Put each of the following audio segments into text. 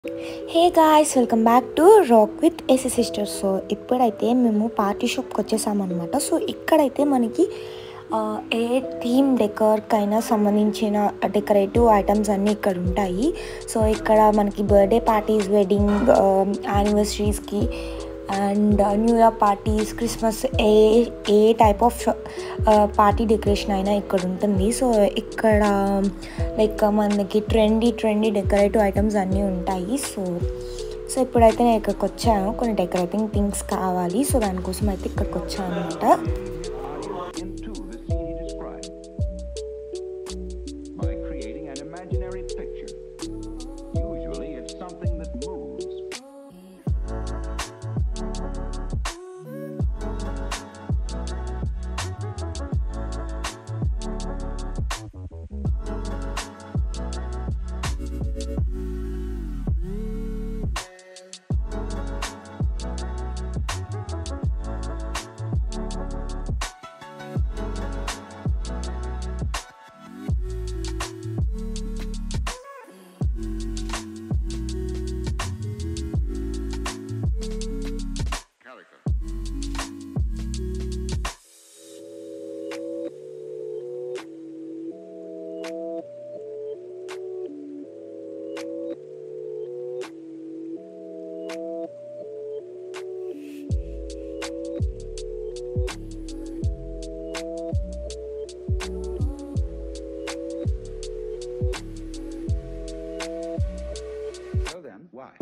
Hey guys welcome back to rock with AC sisters so ఇప్పుడైతే మేము party షాప్కి వచ్చేసామన్నమాట so ఇక్కడైతే మనకి ఆ, ఏ థీమ్ డెకర్కైనా సంబంధించిన డెకరేటివ్ ఐటమ్స్ అన్నీ ఇక్కడ ఉంటాయి సో ఇక్కడ మనకి బర్త్డే పార్టీస్ వెడ్డింగ్ యానివర్సరీస్కి and new year parties Christmas a a type of party decoration అయినా ఇక్కడ ఉంటుంది సో ఇక్కడ లైక్ మనకి ట్రెండీ ట్రెండీ డెకరేటివ్ ఐటమ్స్ అన్నీ ఉంటాయి సో సో ఇప్పుడైతే నేను ఇక్కడికి వచ్చాను కొన్ని డెకరేటింగ్ థింగ్స్ కావాలి సో దానికోసం అయితే ఇక్కడికి వచ్చాను అనమాట into the scene he described by creating an imaginary picture. Usually, it's something that moves. Calico. So then, why?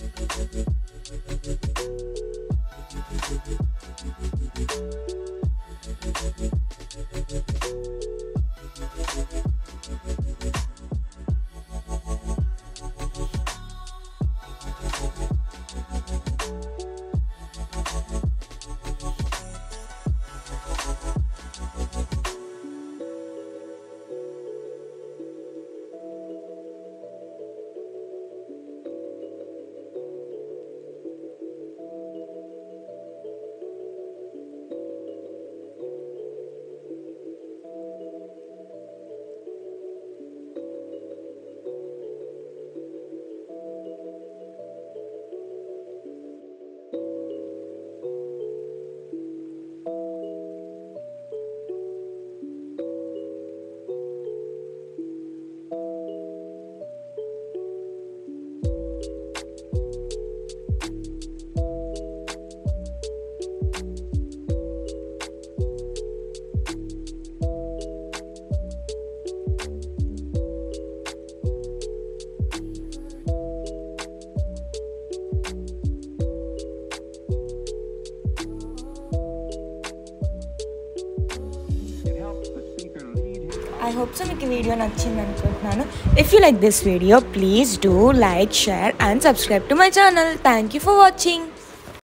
It helps the speaker lead his I hope so మీకు ఈ video నచ్చింది అనుకుంటున్నాను if you like this video please do like share and subscribe to my channel thank you for watching